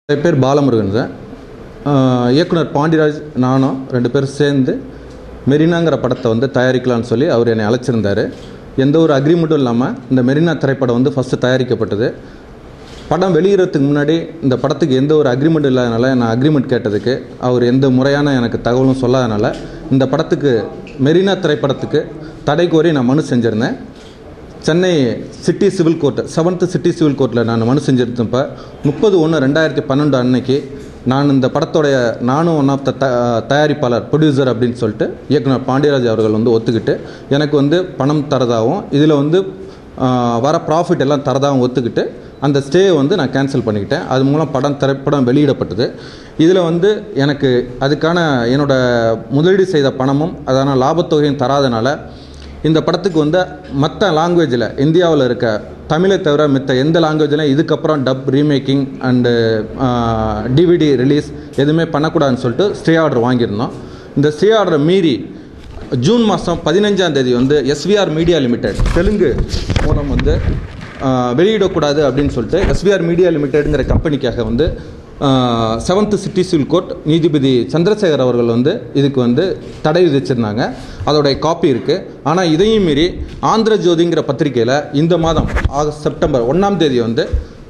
என் பேர் பாலமுருகன் சார் ஆஹ் இயக்குனர் பாண்டியராஜ் நானும் ரெண்டு பேரும் சேர்ந்து மெரினாங்கிற படத்தை வந்து தயாரிக்கலாம்னு சொல்லி அவர் என்னை அழைச்சிருந்தார் எந்த ஒரு அக்ரிமெண்ட்டும் இல்லாமல் இந்த மெரினா திரைப்படம் வந்து ஃபஸ்ட்டு தயாரிக்கப்பட்டது படம் வெளியிடறதுக்கு முன்னாடி இந்த படத்துக்கு எந்த ஒரு அக்ரிமெண்ட் இல்லாதனால நான் அக்ரிமெண்ட் கேட்டதுக்கு அவர் எந்த முறையான எனக்கு தகவலும் சொல்லாதனால இந்த படத்துக்கு மெரினா திரைப்படத்துக்கு தடை கோரி நான் மனு செஞ்சுருந்தேன் Chennai city civil court seventh city civil கோர்ட்டில் நான் மனு செஞ்சிருந்தப்ப முப்பது ஒன்று ரெண்டாயிரத்தி பன்னெண்டு அன்னைக்கு நான் இந்த படத்தோடைய நானும் ஒன் ஆஃப் த தயாரிப்பாளர் ப்ரொடியூசர் அப்படின்னு சொல்லிட்டு இயக்குனர் பாண்டியராஜ் அவர்கள் வந்து ஒத்துக்கிட்டு எனக்கு வந்து பணம் தரதாகவும் இதில் வந்து ஆஹ், வர ப்ராஃபிட் எல்லாம் தரதாகவும் ஒத்துக்கிட்டு அந்த ஸ்டேயை வந்து நான் கேன்சல் பண்ணிக்கிட்டேன் அது மூலம் படம் திரைப்படம் வெளியிடப்பட்டது இதில் வந்து எனக்கு அதுக்கான என்னோட முதலீடு செய்த பணமும் அதான லாபத்தொகையும் தராதனால இந்த படத்துக்கு வந்து மற்ற லாங்குவேஜில் இந்தியாவில் இருக்க தமிழை தவிர மற்ற எந்த லாங்குவேஜ்லையும் இதுக்கப்புறம் dub remaking and DVD release எதுவுமே பண்ணக்கூடாதுன்னு சொல்லிட்டு ஸ்டே ஆர்டர் வாங்கியிருந்தோம் இந்த ஸ்டே ஆர்டரை மீறி ஜூன் மாதம் பதினஞ்சாம் தேதி வந்து எஸ்விஆர் மீடியா லிமிடெட் தெலுங்கு மூலம் வந்து ஆஹ், வெளியிடக்கூடாது அப்படின்னு சொல்லிட்டு எஸ்விஆர் மீடியா லிமிடெட்ங்கிற கம்பெனிக்காக வந்து செவன்த் சிட்டி சிவில் கோர்ட் நீதிபதி சந்திரசேகர் அவர்கள் வந்து இதுக்கு வந்து தடை விதிச்சிருந்தாங்க அதோடைய காப்பி இருக்குது ஆனால் இதையும் மீறி ஆந்திர ஜோதிங்கிற பத்திரிக்கையில் இந்த மாதம் ஆகஸ்ட் செப்டம்பர் ஒன்றாம் தேதி வந்து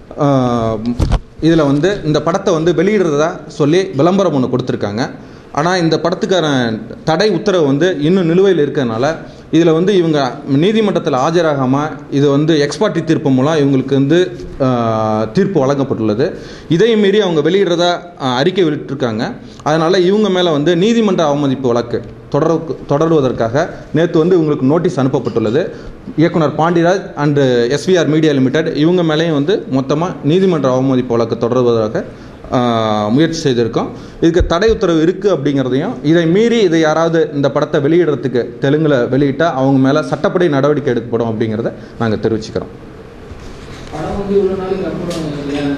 இதில் வந்து இந்த படத்தை வந்து வெளியிடுறதா சொல்லி விளம்பரம் ஒன்று கொடுத்துருக்காங்க ஆனால் இந்த படத்துக்கான தடை உத்தரவு வந்து இன்னும் நிலுவையில் இருக்கிறதுனால இதில் வந்து இவங்க நீதிமன்றத்தில் ஆஜராகாமல் இது வந்து எக்ஸ்பார்ட்டி தீர்ப்பு மூலம் இவங்களுக்கு வந்து ஆஹ், தீர்ப்பு வழங்கப்பட்டுள்ளது இதையும் மீறி அவங்க வெளியிடுறதா ஆஹ், அறிக்கை வெளியிட்டிருக்காங்க அதனால் இவங்க மேலே வந்து நீதிமன்ற அவமதிப்பு வழக்கு தொடர தொடருவதற்காக நேற்று வந்து இவங்களுக்கு நோட்டீஸ் அனுப்பப்பட்டுள்ளது இயக்குனர் Pandiraj and SVR media limited இவங்க மேலேயும் வந்து மொத்தமாக நீதிமன்ற அவமதிப்பு வழக்கு தொடர்வதற்காக ஆஹ், முயற்சி செய்திருக்கோம் இதுக்கு தடை உத்தரவு இருக்குது அப்படிங்கிறதையும் இதை மீறி இதை யாராவது இந்த படத்தை வெளியிடுறதுக்கு தெலுங்கில் வெளியிட்டால் அவங்க மேலே சட்டப்படி நடவடிக்கை எடுக்கப்படும் அப்படிங்கிறத நாங்கள் தெரிவிச்சுக்கிறோம் படம் வந்து இவ்வளோ நாளைக்கு அப்புறம் ஏன்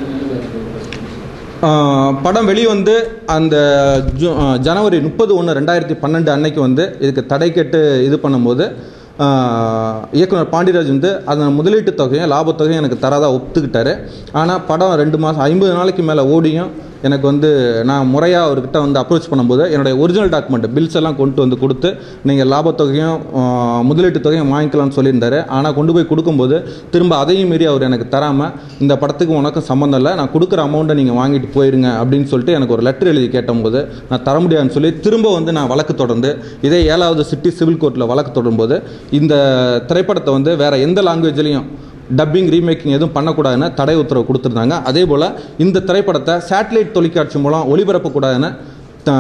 ஆஹ் படம் வெளிவந்து அந்த ஜூ ஆஹ் ஜனவரி முப்பது ஒன்று ரெண்டாயிரத்தி பன்னெண்டு அன்னைக்கு வந்து இதுக்கு தடை கேட்டு இது பண்ணும்போது ஆஹ் இயக்குனர் பாண்டியராஜ் வந்து அதன் முதலீட்டு தொகையும் லாபத்தொகையும் எனக்கு தராதா ஒத்துக்கிட்டாரு ஆனால் படம் ரெண்டு மாதம் ஐம்பது நாளைக்கு மேலே ஓடியும் எனக்கு வந்து நான் முறையாக அவர்கிட்ட வந்து அப்ரோச் பண்ணும்போது என்னுடைய ஒரிஜினல் டாக்குமெண்ட் பில்ஸ் எல்லாம் கொண்டு வந்து கொடுத்து நீங்கள் லாபத்தொகையும் ஆஹ் முதலீட்டு தொகையும் வாங்கிக்கலாம்னு சொல்லியிருந்தாரு ஆனால் கொண்டு போய் கொடுக்கும்போது திரும்ப அதையும் மீறி அவர் எனக்கு தராமல் இந்த படத்துக்கு உனக்கும் சம்மந்தம் இல்லை நான் கொடுக்குற அமௌண்ட்டை நீங்கள் வாங்கிட்டு போயிருங்க அப்படின்னு சொல்லிட்டு எனக்கு ஒரு லெட்டர் எழுதி கேட்டபோது நான் தர முடியாதுன்னு சொல்லி திரும்ப வந்து நான் வழக்கு தொடர்ந்து இதே ஏழாவது சிட்டி சிவில் கோர்ட்டில் வழக்கு தொடரும்போது இந்த திரைப்படத்தை வந்து வேறு எந்த லாங்குவேஜ்லேயும் டப்பிங் ரீமேக்கிங் எதுவும் பண்ணக்கூடாதுன்னு தடை உத்தரவு கொடுத்துருந்தாங்க அதே போல் இந்த திரைப்படத்தை சேட்டலைட் தொலைக்காட்சி மூலம் ஒளிபரப்பக்கூடாதுன்னு த-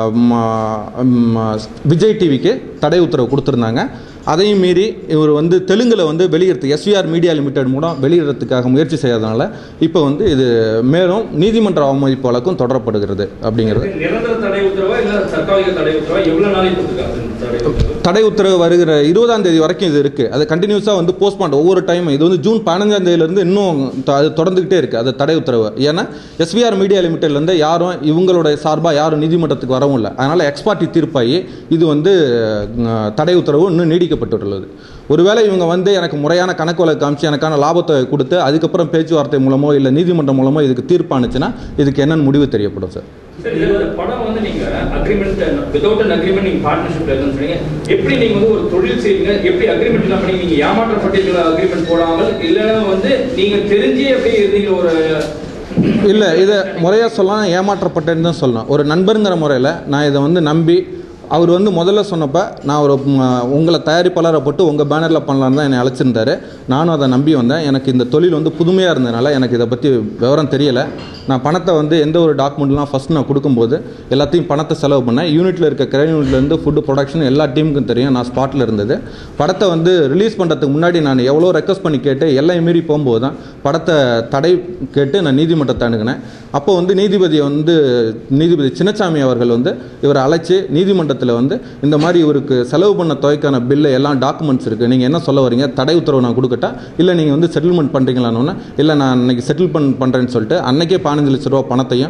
ம- ம- விஜய் டிவிக்கு தடை உத்தரவு கொடுத்துருந்தாங்க அதையும் மீறி இவர் வந்து தெலுங்கில் வந்து வெளியிடறது எஸ்விஆர் மீடியா லிமிடெட் மூலம் வெளியிடறதுக்காக முயற்சி செய்யாதனால இப்போ வந்து இது மேலும் நீதிமன்ற அவமதிப்பு வழக்கும் தொடரப்படுகிறது அப்படிங்கிறது நிரந்தர தடை உத்தரவா இல்ல தற்காலிக தடை உத்தரவா எவ்வளவு நாளைக்கு கொடுத்துருக்காங்க இந்த தடை உத்தரவு தடை உத்தரவு வருகிற இருபதாம் தேதி வரைக்கும் இது இருக்குது அது கண்டினியூஸாக வந்து போஸ்ட்பாண்ட் ஒவ்வொரு டைம் இது வந்து ஜூன் பதினஞ்சாம் தேதியிலேருந்து இன்னும் த- அது தொடர்ந்துக்கிட்டே இருக்குது அது தடை உத்தரவு ஏன்னா எஸ்விஆர் மீடியா லிமிட்டட்லேருந்து யாரும் இவங்களுடைய சார்பாக யாரும் நீதிமன்றத்துக்கு வரவும் இல்லை அதனால் எக்ஸ்பார்ட்டி தீர்ப்பாகி இது வந்து அஹ், தடை உத்தரவு இன்னும் நீடிக்கப்பட்டுள்ளது ஒருவேளை இவங்க வந்து எனக்கு முறையான கணக்கு வழக்கு காமிச்சு எனக்கான லாபத்தை கொடுத்து அதுக்கப்புறம் பேச்சுவார்த்தை மூலமோ இல்லை நீதிமன்றம் மூலமோ இதுக்கு தீர்ப்பானுச்சுன்னா இதுக்கு என்னென்னு முடிவு தெரியப்படும் சார் சரி இந்த படம் வந்து நீங்க அக்ரிமெண்ட் வித்வுட் அன் அக்ரிமெண்ட் நீங்க பார்ட்னர்ஷிப்ல இருக்குன்னு சொன்னீங்க எப்படி நீங்க வந்து ஒரு தொழில் செய்வீங்க எப்படி அக்ரிமெண்ட் எல்லாம் பண்ணி நீங்க ஏமாற்றப்பட்டீங்களா அக்ரிமெண்ட் போடாமல் இல்லைன்னா வந்து நீங்க தெரிஞ்சே எப்படி இருந்தீங்க ஒரு இல்லை இதை முறையாக சொல்லலாம் ஏமாற்றப்பட்டேன்னு தான் சொல்லணும் ஒரு நண்பருங்கிற முறையில் நான் இதை வந்து நம்பி அவர் வந்து முதல்ல சொன்னப்போ நான் ஒரு ம், உங்களை தயாரிப்பாளரை போட்டு உங்கள் பேனரில் பண்ணலான்னு தான் என்னை அழைச்சிருந்தாரு நானும் அதை நம்பி வந்தேன் எனக்கு இந்த தொழில் வந்து புதுமையாக இருந்ததுனால எனக்கு இதை பற்றி விவரம் தெரியலை நான் பணத்தை வந்து எந்த ஒரு டாக்குமெண்ட்லாம் ஃபஸ்ட் நான் கொடுக்கும்போது எல்லாத்தையும் பணத்தை செலவு பண்ணேன் யூனிட்டில் இருக்க கிரைன் யூனிட்லேருந்து ஃபுட்டு ப்ரொடக்ஷன் எல்லா டீமுக்கும் தெரியும் நான் ஸ்பாட்டில் இருந்தது படத்தை வந்து ரிலீஸ் பண்ணுறதுக்கு முன்னாடி நான் எவ்வளோ ரெக்வஸ்ட் பண்ணி கேட்டு எல்லை மீறி போகும்போது தான் படத்தை தடை கேட்டு நான் நீதிமன்றத்தை அணுகினேன் அப்போ வந்து நீதிபதி வந்து நீதிபதி சின்னசாமி அவர்கள் வந்து இவரை அழைச்சி நீதிமன்றத்தில் வந்து இந்த மாதிரி இவருக்கு செலவு பண்ண தொகைக்கான பில்லு எல்லாம் டாக்குமெண்ட்ஸ் இருக்குது நீங்கள் என்ன சொல்ல வரீங்க தடை உத்தரவு நான் கொடுக்கட்டா இல்லை நீங்கள் வந்து செட்டில்மெண்ட் பண்ணுறீங்களான்னு இல்லை நான் இன்னைக்கு செட்டில் பண் பண்ணுறேன்னு சொல்லிட்டு அன்னைக்கே பதினஞ்சு லட்ச ரூபா பணத்தையும்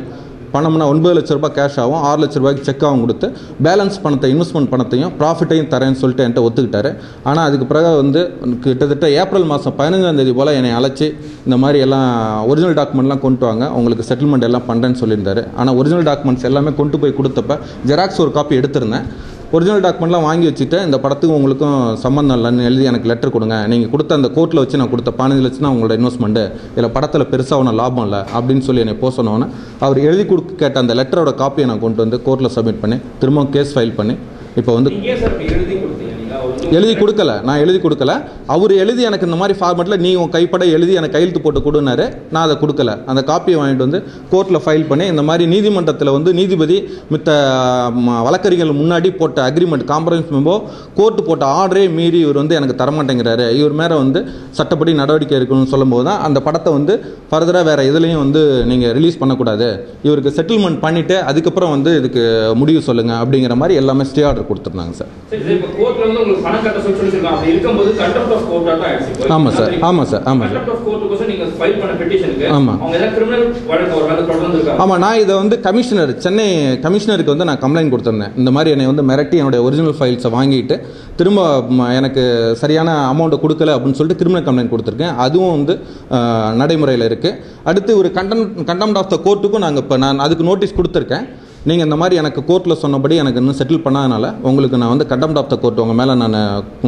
பணம்னா ஒன்பது லட்ச ரூபாய் கேஷ் ஆகும் ஆறு லட்ச ரூபாய்க்கு செக்காகவும் கொடுத்து பேலன்ஸ் பணத்தை இன்வெஸ்ட்மெண்ட் பணத்தையும் ப்ராஃபிட்டையும் தரேன்னு சொல்லிட்டு என்கிட்ட ஒத்துக்கிட்டாரு ஆனால் அதுக்கு பிறகு வந்து கிட்டத்தட்ட ஏப்ரல் மாதம் பதினஞ்சாம் தேதி போல் என்னை அழைச்சி இந்த மாதிரி எல்லாம் ஒரிஜினல் டாக்குமெண்ட்லாம் கொண்டு வாங்க உங்களுக்கு செட்டில்மெண்ட் எல்லாம் பண்ணுறேன்னு சொல்லியிருந்தாரு ஆனால் ஒரிஜினல் டாக்குமெண்ட்ஸ் எல்லாமே கொண்டு போய் கொடுத்தப்ப ஜெராக்ஸ் ஒரு காப்பி எடுத்திருந்தேன் ஒரிஜினல் டாக்குமெண்ட்லாம் வாங்கி வச்சுட்டு இந்த படத்துக்கு உங்களுக்கும் சம்மந்தம் இல்லைன்னு எழுதி எனக்கு லெட்டர் கொடுங்க நீங்கள் கொடுத்த அந்த கோர்ட்டில் வச்சு நான் கொடுத்த பதினஞ்சு லட்சம் தான் உங்களோட இன்வெஸ்ட்மெண்ட்டு இதில் படத்தில் பெருசாக ஒன்றும் லாபம் இல்லை அப்படின்னு சொல்லி என்னை போக சொன்னோன்னே அவர் எழுதி கொடுக்க கேட்ட அந்த லெட்டரோட காப்பியை நான் கொண்டு வந்து கோர்ட்டில் சப்மிட் பண்ணி திரும்பவும் கேஸ் ஃபைல் பண்ணி இப்போ வந்து நீங்க ஏன் சார் இப்படி எழுதி கொடுத்தீங்க நீங்க அவர் வந்து- எழுதி கொடுக்கல நான் எழுதி கொடுக்கல அவர் எழுதி எனக்கு இந்த மாதிரி ஃபார்மெட்டில் நீ உன் கைப்பட எழுதி எனக்கு கையெழுத்து போட்டு கொடுனாரு நான் அதை கொடுக்கல அந்த காப்பியை வாங்கிட்டு வந்து கோர்ட்டில் ஃபைல் பண்ணி இந்த மாதிரி நீதிமன்றத்தில் வந்து நீதிபதி மித்த ம, வழக்கறிஞர்கள் முன்னாடி போட்ட அக்ரிமெண்ட் காம்ப்ரமைஸ் மெம்போ கோர்ட்டு போட்ட ஆர்டரே மீறி இவர் வந்து எனக்கு தரமாட்டேங்கிறாரு இவர் மேலே வந்து சட்டப்படி நடவடிக்கை எடுக்கணும்னு சொல்லும்போது தான் அந்த படத்தை வந்து ஃபர்தராக வேறு எதுலேயும் வந்து நீங்கள் ரிலீஸ் பண்ணக்கூடாது இவருக்கு செட்டில்மெண்ட் பண்ணிவிட்டு அதுக்கப்புறம் வந்து இதுக்கு முடிவு சொல்லுங்கள் அப்படிங்கிற மாதிரி எல்லாமே ஸ்டே ஆர்டர் கொடுத்துருந்தாங்க சார் சரி சார் இப்போ கோர்ட்ல வந்து உங்களுக்கு பணம் கட்ட சொல்லி சொல்லிருக்காங்க அப்படி இருக்கும்போது கண்டெம்ட் ஆஃப் கோர்ட்டா தான் ஆயிடுச்சு ஆமா சார், ஆமா சார், ஆமா சார். கண்டெம்ட் ஆஃப் கோர்ட்டுக்கோசம் நீங்க ஃபைல் பண்ண பெட்டிஷனுக்கு ஆமா. அவங்க ஏதாவது கிரிமினல் வழக்கு ஒரு மேல தொடர்ந்து இருக்காங்க ஆமாம் நான் இதை வந்து கமிஷனர் சென்னை கமிஷனருக்கு வந்து நான் கம்ப்ளைண்ட் கொடுத்துருந்தேன் இந்த மாதிரி என்னை வந்து மிரட்டி என்னுடைய ஒரிஜினல் ஃபைல்ஸை வாங்கிட்டு திரும்ப ம, எனக்கு சரியான அமௌண்ட்டை கொடுக்கல அப்படின்னு சொல்லிட்டு கிரிமினல் கம்ப்ளைண்ட் கொடுத்துருக்கேன் அதுவும் வந்து நடைமுறையில் இருக்குது அடுத்து ஒரு கண்டம் கண்டெம்ட் ஆஃப் த கோர்ட்டுக்கும் நாங்கள் இப்போ நான் அதுக்கு நோட்டீஸ் கொடுத்துருக்கேன் நீங்கள் இந்த மாதிரி எனக்கு கோர்ட்டில் சொன்னபடி எனக்கு இன்னும் செட்டில் பண்ணாதனால உங்களுக்கு நான் வந்து கண்டெம்ட் ஆஃப் த கோர்ட் உங்கள் மேலே நான்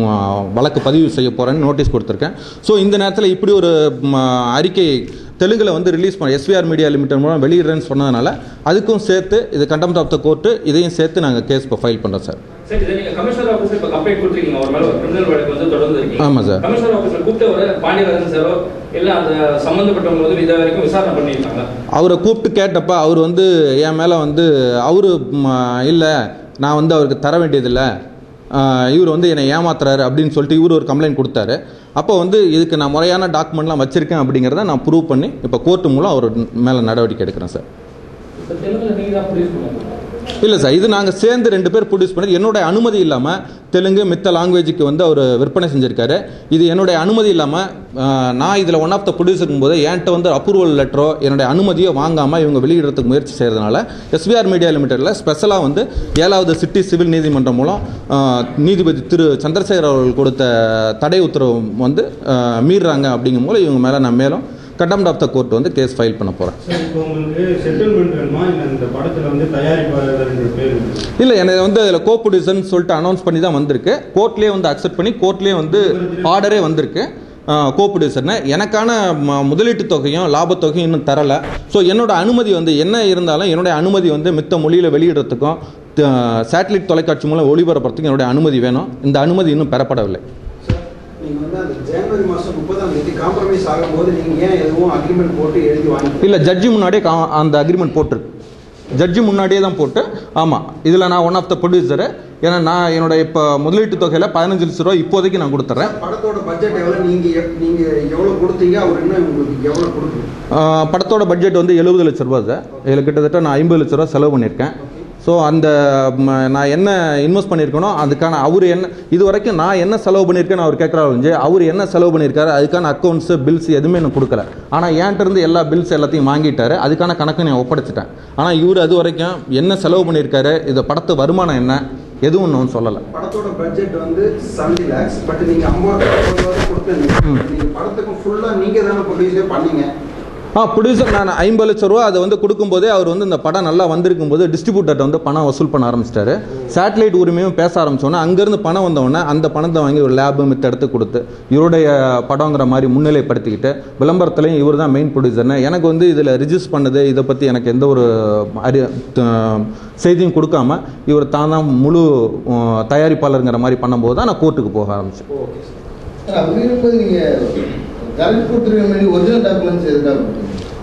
வழக்கு பதிவு செய்ய போகிறேன்னு நோட்டீஸ் கொடுத்துருக்கேன் ஸோ இந்த நேரத்தில் இப்படி ஒரு ம, அறிக்கை தெலுங்கில் வந்து ரிலீஸ் பண்ண எஸ்விஆர் மீடியா லிமிடெட் மூலம் வெளியிடுறேன்னு சொன்னதுனால அதுக்கும் சேர்த்து இது கண்டெம்ட் ஆஃப் த கோர்ட்டு இதையும் சேர்த்து நாங்கள் கேஸ் இப்போ ஃபைல் பண்ணுறோம் சார் சரி சார் நீங்க கமிஷனர் ஆஃபீஸ் இப்போ கம்ப்ளைண்ட் கொடுத்துருக்கீங்க அவர் மேல ஒரு கிரிமினல் வழக்கு வந்து தொடர்ந்து இருக்கீங்க ஆமா சார். கமிஷனர் ஆஃபீஸ்ல கூப்பிட்டு ஒரு பாண்டியராஜன் சாரோ இல்ல அந்த சம்பந்தப்பட்டவங்க வந்து இது வரைக்கும் விசாரணை பண்ணியிருக்காங்க அவரை கூப்பிட்டு கேட்டப்ப அவர் வந்து என் மேலே வந்து அவர் இல்லை நான் வந்து அவருக்கு தர வேண்டியதில்லை ஆஹ் இவர் வந்து என்னை ஏமாத்துறாரு அப்படின்னு சொல்லிட்டு இவர் ஒரு கம்ப்ளைண்ட் கொடுத்தாரு அப்போ வந்து இதுக்கு நான் முறையான டாக்குமெண்ட்லாம் வச்சுருக்கேன் அப்படிங்கிறத நான் ப்ரூவ் பண்ணி இப்போ கோர்ட்டு மூலம் அவர் மேலே நடவடிக்கை எடுக்கிறேன் சார் இப்போ தெலுங்குல நீங்க தான் ப்ரொடியூஸ் பண்ணுங்க இல்லை சார் இது நாங்கள் சேர்ந்து ரெண்டு பேர் ப்ரொடியூஸ் பண்ணி என்னுடைய அனுமதி இல்லாமல் தெலுங்கு மித்த லாங்குவேஜுக்கு வந்து அவர் விற்பனை செஞ்சுருக்காரு இது என்னுடைய அனுமதி இல்லாமல் நான் இதில் ஒன் ஆஃப் த ப்ரொடியூசருக்கும் போது என்கிட்ட வந்து அப்ரூவல் லெட்டரோ என்னுடைய அனுமதியோ வாங்காமல் இவங்க வெளியிடறதுக்கு முயற்சி செய்கிறதுனால எஸ்பிஆர் மீடியா லிமிடெடில் ஸ்பெஷலாக வந்து ஏழாவது சிட்டி சிவில் நீதிமன்றம் மூலம் ஆஹ், நீதிபதி திரு சந்திரசேகர் அவர்கள் கொடுத்த தடை உத்தரவு வந்து ஆஹ், மீறுறாங்க அப்படிங்கும் போது இவங்க மேலே நான் மேலும் கண்டெம்ட் ஆஃப் த கோர்ட் வந்து கேஸ் ஃபைல் பண்ண போகிறேன் சார் இப்போ உங்களுக்கு செட்டில்மெண்ட் வேணுமா இல்லை இந்த படத்தில் வந்து தயாரிப்பாளர் ரெண்டு பேர் இருக்கு. இல்லை எனக்கு வந்து அதில் கோ ப்ரொடியூசர்னு சொல்லிட்டு அனௌன்ஸ் பண்ணி தான் வந்திருக்கு கோர்ட்லேயே வந்து அக்செப்ட் பண்ணி கோர்ட்லேயே வந்து ஆர்டரே வந்திருக்கு கோ ப்ரொடியூசர்னு எனக்கான ம- முதலீட்டு தொகையும் லாபத்தொகையும் இன்னும் தரலை ஸோ என்னோட அனுமதி வந்து என்ன இருந்தாலும் என்னுடைய அனுமதி வந்து மித்த மொழியில் வெளியிடுறதுக்கும் சேட்டலைட் தொலைக்காட்சி மூலம் ஒளிபரப்புறதுக்கும் என்னுடைய அனுமதி வேணும் இந்த அனுமதி இன்னும் பெறப்படவில்லை சார், நீங்க வந்து அந்த ஜனவரி மாசம் முப்பதாம் தேதி காம்ப்ரமைஸ் ஆகும்போது நீங்க ஏன் எதுவும் அக்ரிமெண்ட் போட்டு எழுதி வாங்கி இல்லை ஜட்ஜி முன்னாடியே கா- அந்த அக்ரிமெண்ட் போட்டிருக்கு ஜட்ஜி முன்னாடியே தான் போட்டு ஆமாம் இதில் நான் ஒன் ஆஃப் த ப்ரொடியூசரு ஏன்னா நான் என்னோட இப்போ முதலீட்டு தொகையில் பதினஞ்சு லட்ச ரூபா இப்போதைக்கு நான் கொடுத்துட்றேன் படத்தோட பட்ஜெட் எவ்வளவு நீங்க எப்- நீங்க எவ்வளவு கொடுத்தீங்க அவர் என்ன உங்களுக்கு எவ்வளவு கொடுக்கணும் ஆஹ் படத்தோட பட்ஜெட் வந்து எழுபது லட்ச ரூபா சார் இதில் கிட்டத்தட்ட நான் ஐம்பது லட்ச ரூபா செலவு பண்ணியிருக்கேன் ஸோ அந்த ம, நான் என்ன இன்வெஸ்ட் பண்ணியிருக்கேனோ அதுக்கான அவர் என்ன இது வரைக்கும் நான் என்ன செலவு பண்ணியிருக்கேன்னு அவர் கேட்குறாரு அவர் என்ன செலவு பண்ணியிருக்காரு அதுக்கான அக்கௌண்ட்ஸு பில்ஸ் எதுவுமே எனக்கு கொடுக்கல ஆனால் என்கிட்ட இருந்து எல்லா பில்ஸ் எல்லாத்தையும் வாங்கிட்டாரு அதுக்கான கணக்கு நான் ஒப்படைச்சிட்டேன் ஆனால் இவர் அது வரைக்கும் என்ன செலவு பண்ணியிருக்காரு இது படத்து வருமானம் என்ன எதுவும் இன்னும் சொல்லலை படத்தோட பட்ஜெட் வந்து செவன்டி லேக்ஸ் பட் நீங்க ஐம்பது ஐம்பது ரூபா கொடுத்துருந்தீங்க நீங்க படத்துக்கு ஃபுல்லா நீங்க தானே ப்ரொடியூஸே பண்ணீங்க ஆ ப்ரொடியூசர் நான் ஐம்பது லட்ச ரூபா அதை வந்து கொடுக்கும்போதே அவர் வந்து இந்த படம் நல்லா வந்திருக்கும் போது டிஸ்ட்ரிபியூட்டர்ட்ட வந்து பணம் வசூல் பண்ண ஆரம்பிச்சிட்டாரு சேட்டலைட் உரிமையும் பேச ஆரம்பிச்சோன்னே அங்கேருந்து பணம் வந்தவொடனே அந்த பணத்தை வாங்கி ஒரு லேபு மித்த இடத்துக்கு கொடுத்து இவருடைய படங்கிற மாதிரி முன்னிலைப்படுத்திக்கிட்டு விளம்பரத்துலையும் இவர் தான் மெயின் ப்ரொடியூசர்னு எனக்கு வந்து இதில் ரிஜிஸ்ட் பண்ணது இதை பற்றி எனக்கு எந்த ஒரு அறி த- செய்தியும் கொடுக்காம இவர் தான் தான் முழு உம், தயாரிப்பாளருங்கிற மாதிரி பண்ணும்போது தான் நான் கோர்ட்டுக்கு போக ஆரம்பித்தேன் ஓகே சார் சார் அப்படி இருக்கும்போது நீங்கள் கரண்ட் கொடுத்துருக்க வேண்டிய ஒரிஜினல் டாக்குமெண்ட்ஸ் எதுக்காக கொடுத்தீங்க?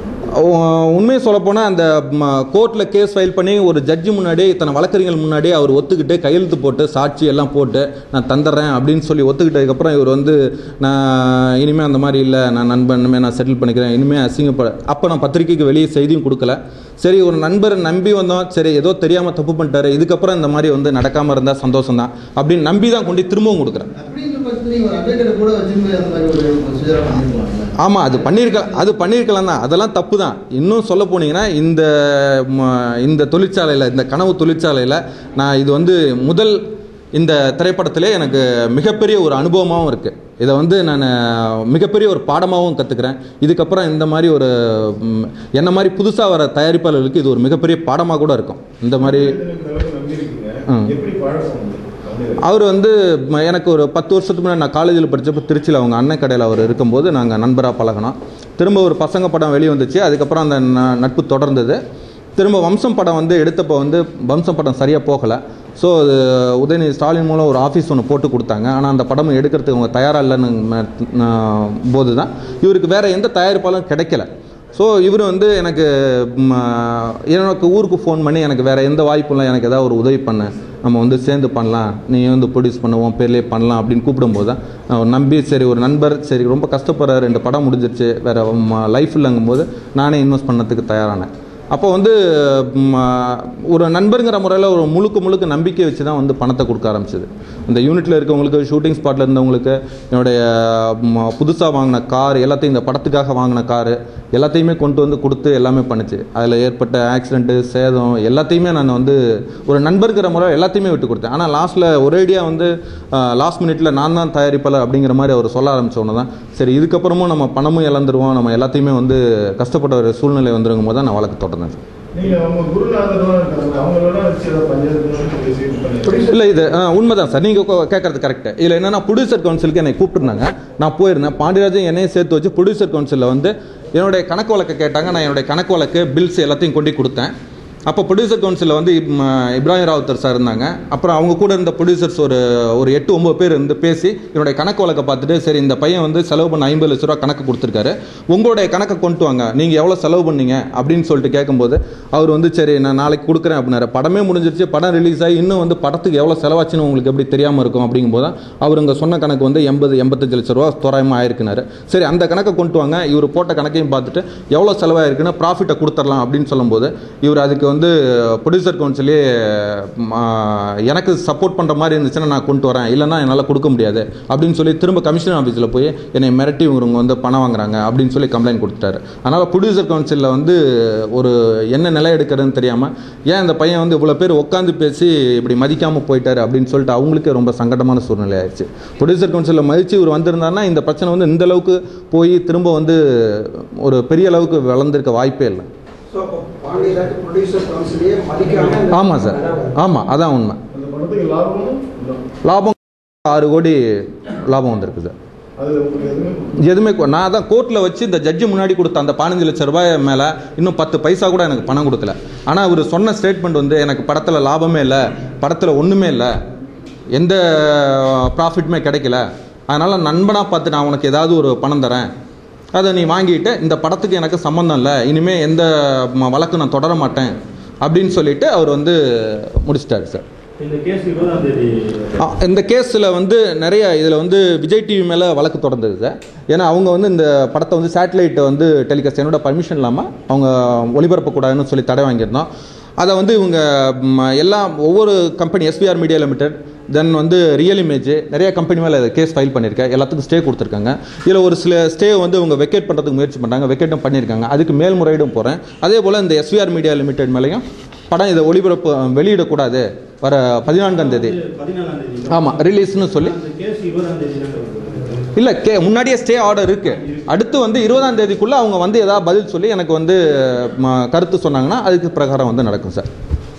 உண்மையை சொல்லப்போனால் அந்த கோர்ட்டில் கேஸ் ஃபைல் பண்ணி ஒரு ஜட்ஜி முன்னாடி இத்தனை வழக்கறிஞர்கள் முன்னாடி அவர் ஒத்துக்கிட்டு கையெழுத்து போட்டு சாட்சி எல்லாம் போட்டு நான் தந்துடுறேன் அப்படின்னு சொல்லி ஒத்துக்கிட்டதுக்கப்புறம் இவர் வந்து நான் இனிமேல் அந்த மாதிரி இல்லை நான் நண்பன் இனிமேல் நான் செட்டில் பண்ணிக்கிறேன் இனிமேல் அசிங்கப்பட அப்போ நான் பத்திரிக்கைக்கு வெளியே செய்தியும் கொடுக்கல சரி ஒரு நண்பரை நம்பி வந்தோம் சரி ஏதோ தெரியாமல் தப்பு பண்ணிட்டாரு இதுக்கப்புறம் இந்த மாதிரி வந்து நடக்காமல் இருந்தால் சந்தோஷம் தான் அப்படின்னு நம்பி தான் கொண்டு திரும்பவும் கொடுக்குறேன் அப்படின்ற பட்சத்தில் நீங்க ஒரு அட்வொகேட்டை கூட வச்சிருந்து அந்த மாதிரி ஒரு ப்ரொசீஜரா பண்ணிருக்கலாம்ல ஆமாம் அது பண்ணியிருக்கலாம் அது பண்ணியிருக்கலாம் தான் அதெல்லாம் தப்பு தான் இன்னும் சொல்ல போனீங்கன்னா இந்த ம- இந்த தொழிற்சாலையில் இந்த கனவு தொழிற்சாலையில் நான் இது வந்து முதல் இந்த திரைப்படத்திலே எனக்கு மிகப்பெரிய ஒரு அனுபவமாகவும் இருக்குது இதை வந்து நான் மிகப்பெரிய ஒரு பாடமாகவும் கற்றுக்கிறேன் இதுக்கப்புறம் இந்த மாதிரி ஒரு ம், என்ன மாதிரி புதுசாக வர தயாரிப்பாளர்களுக்கு இது ஒரு மிகப்பெரிய பாடமாக கூட இருக்கும் இந்த மாதிரி ம். எப்படி பழக்கம் வந்து? அவர் வந்து ம- எனக்கு ஒரு பத்து வருஷத்துக்கு முன்னாடி நான் காலேஜில் படித்தப்போ திருச்சியில் அவங்க அண்ணன் கடையில் அவர் இருக்கும்போது நாங்கள் நண்பராக பழகினோம் திரும்ப ஒரு பசங்க படம் வெளியே வந்துச்சு அதுக்கப்புறம் அந்த ந- நட்பு தொடர்ந்தது திரும்ப வம்சம் படம் வந்து எடுத்தப்போ வந்து வம்சம் படம் சரியாக போகலை ஸோ அது உதயநிதி ஸ்டாலின் மூலம் ஒரு ஆஃபீஸ் ஒன்று போட்டு கொடுத்தாங்க ஆனால் அந்த படம் எடுக்கிறதுக்கு அவங்க தயாராக இல்லைன்னு ம- நான் போது தான் இவருக்கு வேறு எந்த தயாரிப்பாலும் கிடைக்கல ஸோ இவர் வந்து எனக்கு ம, எனக்கு ஊருக்கு ஃபோன் பண்ணி எனக்கு வேறு எந்த வாய்ப்பும் இல்லை எனக்கு ஏதாவது ஒரு உதவி பண்ண நம்ம வந்து சேர்ந்து பண்ணலாம் நீ வந்து ப்ரொடியூஸ் பண்ணுவோம் பேர்லேயே பண்ணலாம் அப்படின்னு கூப்பிடும்போது தான் நான் ஒரு நம்பி சரி ஒரு நண்பர் சரி ரொம்ப கஷ்டப்படுற ரெண்டு படம் முடிஞ்சிருச்சு வேறு லைஃப் இல்லைங்கும்போது நானே இன்வெஸ்ட் பண்ணதுக்கு தயாரானேன் அப்போ வந்து ம, ஒரு நண்பருங்கிற முறையில் ஒரு முழுக்க முழுக்க நம்பிக்கை வச்சு தான் வந்து பணத்தை கொடுக்க ஆரம்பிச்சது இந்த யூனிட்டில் இருக்கவங்களுக்கு ஷூட்டிங் ஸ்பாட்டில் இருந்தவங்களுக்கு என்னுடைய புதுசாக வாங்கின கார் எல்லாத்தையும் இந்த படத்துக்காக வாங்கின காரு எல்லாத்தையுமே கொண்டு வந்து கொடுத்து எல்லாமே பண்ணுச்சு அதில் ஏற்பட்ட ஆக்சிடென்ட்டு சேதம் எல்லாத்தையுமே நான் வந்து ஒரு நண்பருங்கிற முறை எல்லாத்தையுமே விட்டு கொடுத்தேன் ஆனால் லாஸ்ட்டில் ஒரேடியாக வந்து லாஸ்ட் மினிட்ல நான் தான் தயாரிப்பாளர் அப்படிங்கிற மாதிரி அவர் சொல்ல ஆரம்பிச்ச உடனே தான் சரி இதுக்கப்புறமும் நம்ம பணமும் இழந்துருவோம் நம்ம எல்லாத்தையுமே வந்து கஷ்டப்பட்ட ஒரு சூழ்நிலை வந்துருங்கும் போது தான் நான் வழக்கு தொடர்ந்தேன் நீங்க அவங்க குருநாதரோட இருக்கிறாங்க அவங்களோட வச்சு ஏதாவது பஞ்சாயத்து பேசி இது பண்ணி இல்லை இது ஆ, உண்மைதான் சார் நீங்கள் கேட்குறது கரெக்ட் இதில் என்னன்னா ப்ரொடியூசர் கவுன்சிலுக்கு என்னை கூப்பிட்டுருந்தாங்க நான் போயிருந்தேன் பாண்டியராஜன் என்னையும் சேர்த்து வச்சு ப்ரொடியூசர் கவுன்சிலில் வந்து என்னுடைய கணக்கு வழக்கு கேட்டாங்க நான் என்னுடைய கணக்கு வழக்கு பில்ஸ் எல்லாத்தையும் கொண்டு கொடுத்தேன் அப்போ ப்ரொடியூசர் கவுன்சிலில் வந்து இப்- ம- இப்ராஹிம் ராவுத்தர் சார் இருந்தாங்க அப்புறம் அவங்க கூட இருந்த ப்ரொடியூசர்ஸ் ஒரு ஒரு எட்டு ஒம்பது பேர் இருந்து பேசி என்னுடைய கணக்கு வழக்கை பார்த்துட்டு சரி இந்த பையன் வந்து செலவு பண்ண ஐம்பது லட்ச ரூபா கணக்கு கொடுத்துருக்காரு உங்களுடைய கணக்கை கொண்டு வாங்க நீங்கள் எவ்வளோ செலவு பண்ணீங்க அப்படின்னு சொல்லிட்டு கேட்கும்போது அவர் வந்து சரி நான் நாளைக்கு கொடுக்குறேன் அப்படின்னாரு படமே முடிஞ்சிருச்சு படம் ரிலீஸ் ஆகி இன்னும் வந்து படத்துக்கு எவ்வளோ செலவாச்சுன்னு உங்களுக்கு எப்படி தெரியாமல் இருக்கும் அப்படிங்கும்போது தான் அவர் இங்கே சொன்ன கணக்கு வந்து எண்பது எண்பத்தஞ்சு லட்ச ரூபா தோராயமாக ஆயிருக்குனாரு சரி அந்த கணக்கை கொண்டு வாங்க இவர் போட்ட கணக்கையும் பார்த்துட்டு எவ்வளோ செலவாயிருக்குன்னு ப்ராஃபிட்டை கொடுத்துடலாம் அப்படின்னு சொல்லும்போது இவர் அதுக்கு வந்து ப்ரொடியூசர் கவுன்சிலே எனக்கு சப்போர்ட் பண்ணுற மாதிரி இருந்துச்சுன்னா நான் கொண்டு வரேன் இல்லைன்னா என்னால் கொடுக்க முடியாது அப்படின்னு சொல்லி திரும்ப கமிஷனர் ஆஃபீஸில் போய் என்னை மிரட்டி இவங்க வந்து பணம் வாங்குறாங்க அப்படின்னு சொல்லி கம்ப்ளைண்ட் கொடுத்துட்டாரு அதனால் ப்ரொடியூசர் கவுன்சிலில் வந்து ஒரு என்ன நிலை எடுக்கிறதுன்னு தெரியாமல் ஏன் இந்த பையன் வந்து இவ்வளோ பேர் உட்காந்து பேசி இப்படி மதிக்காமல் போயிட்டாரு அப்படின்னு சொல்லிட்டு அவங்களுக்கே ரொம்ப சங்கடமான சூழ்நிலை ஆயிடுச்சு ப்ரொடியூசர் கவுன்சிலில் மதித்து இவர் வந்திருந்தாருன்னா இந்த பிரச்சனை வந்து இந்த அளவுக்கு போய் திரும்ப வந்து ஒரு பெரிய அளவுக்கு வளர்ந்துருக்க வாய்ப்பே இல்லை ஸோ அப்போ பாண்டியராஜ் ப்ரொடியூசர் கவுன்சிலே மதிக்காம இந்த- ஆமாம் சார் ஆமாம் அதான் உண்மை அந்த படத்துக்கு லாபமும் இல்லை. லாபம் ஆறு கோடி லாபம் வந்திருக்கு சார் அதுல உங்களுக்கு எதுவுமே எதுவுமே கொ- நான் தான் கோர்ட்டில் வச்சு இந்த ஜட்ஜி முன்னாடி கொடுத்த அந்த பதினஞ்சு லட்ச ரூபாய் மேலே இன்னும் பத்து பைசா கூட எனக்கு பணம் கொடுக்கல ஆனால் அவர் சொன்ன ஸ்டேட்மெண்ட் வந்து எனக்கு படத்தில் லாபமே இல்லை படத்தில் ஒன்றுமே இல்லை எந்த ப்ராஃபிட்டுமே கிடைக்கல அதனால் நண்பனாக பார்த்து நான் உனக்கு ஏதாவது ஒரு பணம் தரேன் அதை நீ வாங்கிட்டு இந்த படத்துக்கு எனக்கு சம்மந்தம் இல்லை இனிமேல் எந்த ம- வழக்கு நான் தொடர மாட்டேன் அப்படின்னு சொல்லிட்டு அவர் வந்து முடிச்சிட்டாரு சார் இந்த கேஸ் இருபதாம் தேதி ஆ, இந்த கேஸில் வந்து நிறைய இதில் வந்து விஜய் டிவி மேலே வழக்கு தொடர்ந்தது சார் ஏன்னா அவங்க வந்து இந்த படத்தை வந்து சேட்டலைட்டை வந்து டெலிகாஸ்ட் என்னோட பர்மிஷன் இல்லாமல் அவங்க ஒளிபரப்பக்கூடாதுன்னு சொல்லி தடை வாங்கியிருந்தோம் அதை வந்து இவங்க ம், எல்லாம் ஒவ்வொரு company SPR media limited then வந்து ரியல் இமேஜ் நிறைய கம்பெனி மேலே கேஸ் ஃபைல் பண்ணியிருக்கேன் எல்லாத்துக்கும் ஸ்டே கொடுத்துருக்காங்க இதில் ஒரு சில ஸ்டே வந்து இவங்க வெக்கேட் பண்ணுறதுக்கு முயற்சி பண்ணுறாங்க வெக்கேட்டும் பண்ணியிருக்காங்க அதுக்கு மேல்முறையீடும் போகிறேன் அதே போல் இந்த எஸ்விஆர் மீடியா லிமிடெட் மேலேயும் படம் இதை ஒளிபரப்பு வெளியிடக்கூடாது வர பதினான்காம் தேதி பதினாலாம் தேதி ஆமாம் ரிலீஸ்னு சொல்லி அந்த கேஸ் இருபதாம் தேதி இல்லை கே முன்னாடியே ஸ்டே ஆர்டர் இருக்கு அடுத்து வந்து இருபதாம் தேதிக்குள்ள அவங்க வந்து ஏதாவது பதில் சொல்லி எனக்கு வந்து ம, கருத்து சொன்னாங்கன்னா அதுக்கு பிரகாரம் வந்து நடக்கும் சார்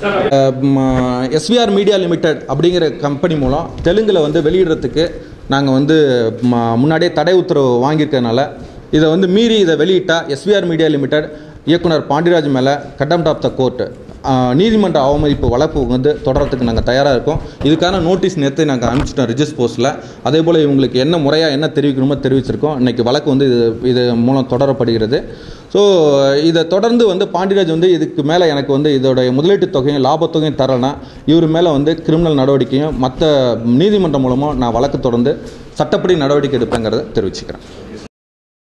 எஸ்விஆர் மீடியா லிமிடெட் அப்படிங்கிற கம்பெனி மூலம் தெலுங்கில் வந்து வெளியிடுறதுக்கு நாங்கள் வந்து ம, முன்னாடியே தடை உத்தரவு வாங்கியிருக்கனால இதை வந்து மீறி இதை வெளியிட்டா எஸ்விஆர் மீடியா லிமிடெட் இயக்குனர் பாண்டியராஜ் மேலே கண்டம்ட் ஆஃப் த கோர்ட் நீதிமன்ற அவமதிப்பு வழக்கு வந்து தொடரத்துக்கு நாங்கள் தயாராக இருக்கோம் இதுக்கான நோட்டீஸ் நேற்று நாங்கள் அனுப்பிச்சிட்டோம் ரிஜிஸ் போஸ்ட்டில் அதே போல் இவங்களுக்கு என்ன முறையாக என்ன தெரிவிக்கணுமோ தெரிவிச்சிருக்கோம் இன்றைக்கி வழக்கு வந்து இது இது மூலம் தொடரப்படுகிறது ஸோ இதை தொடர்ந்து வந்து பாண்டியராஜ் வந்து இதுக்கு மேலே எனக்கு வந்து இதோடைய முதலீட்டு தொகையும் லாபத்தொகையும் தரலைன்னா இவர் மேலே வந்து கிரிமினல் நடவடிக்கையும் மற்ற நீதிமன்றம் மூலமாக நான் வழக்கு தொடர்ந்து சட்டப்படி நடவடிக்கை எடுப்பேங்கிறத தெரிவிச்சுக்கிறேன்